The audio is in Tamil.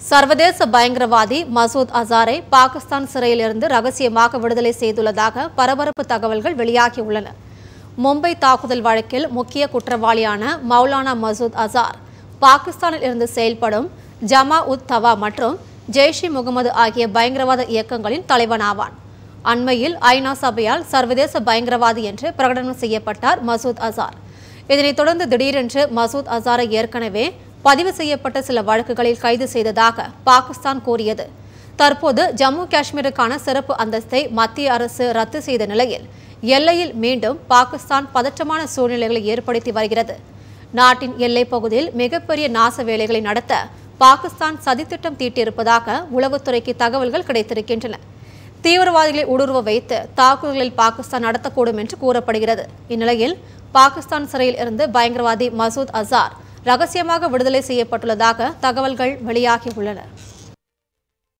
சர்வதேச பயங்கரவாதி மசூத் அசாரை பாகிஸ்தான் சிறையிலிருந்து ரகசியமாக விடுதலை செய்துள்ளதாக பரபரப்பு தகவல்கள் வெளியாகியுள்ளன மும்பை தாக்குதல் வழக்கில் முக்கிய குற்றவாளியான மௌலானா மசூத் அசார் பாகிஸ்தானில் இருந்து செயல்படும் ஜமா உத் தவா மற்றும் ஜெய்ஷ் இ முகமது ஆகிய பயங்கரவாத இயக்கங்களின் தலைவனாவான் அண்மையில் ஐநா சபையால் சர்வதேச பயங்கரவாதி என்று பிரகடனம் செய்யப்பட்டார் மசூத் அசார் இதனைத் தொடர்ந்து திடீரென்று மசூத் அசாரை ஏற்கனவே பதிவு செய்யப்பட்ட சில வழக்குகளில் கைது செய்ததாக பாகிஸ்தான் கூறியது தற்போது ஜம்மு காஷ்மீருக்கான சிறப்பு அந்தஸ்தை மத்திய அரசு ரத்து செய்த நிலையில் எல்லையில் மீண்டும் பாகிஸ்தான் பதற்றமான சூழ்நிலைகளை ஏற்படுத்தி வருகிறது நாட்டின் எல்லைப் பகுதியில் மிகப்பெரிய நாச வேலைகளை நடத்த பாகிஸ்தான் சதித்திட்டம் தீட்டியிருப்பதாக உளவுத்துறைக்கு தகவல்கள் கிடைத்திருக்கின்றன தீவிரவாதிகளை ஊடுருவ வைத்து தாக்குதல்களில் பாகிஸ்தான் நடத்தக்கூடும் என்று கூறப்படுகிறது இந்நிலையில் பாகிஸ்தான் சிறையில் இருந்து பயங்கரவாதி மசூத் அசார் ரகசியமாக விடுதலை செய்யப்பட்டுள்ளதாக தகவல்கள் வெளியாகியுள்ளன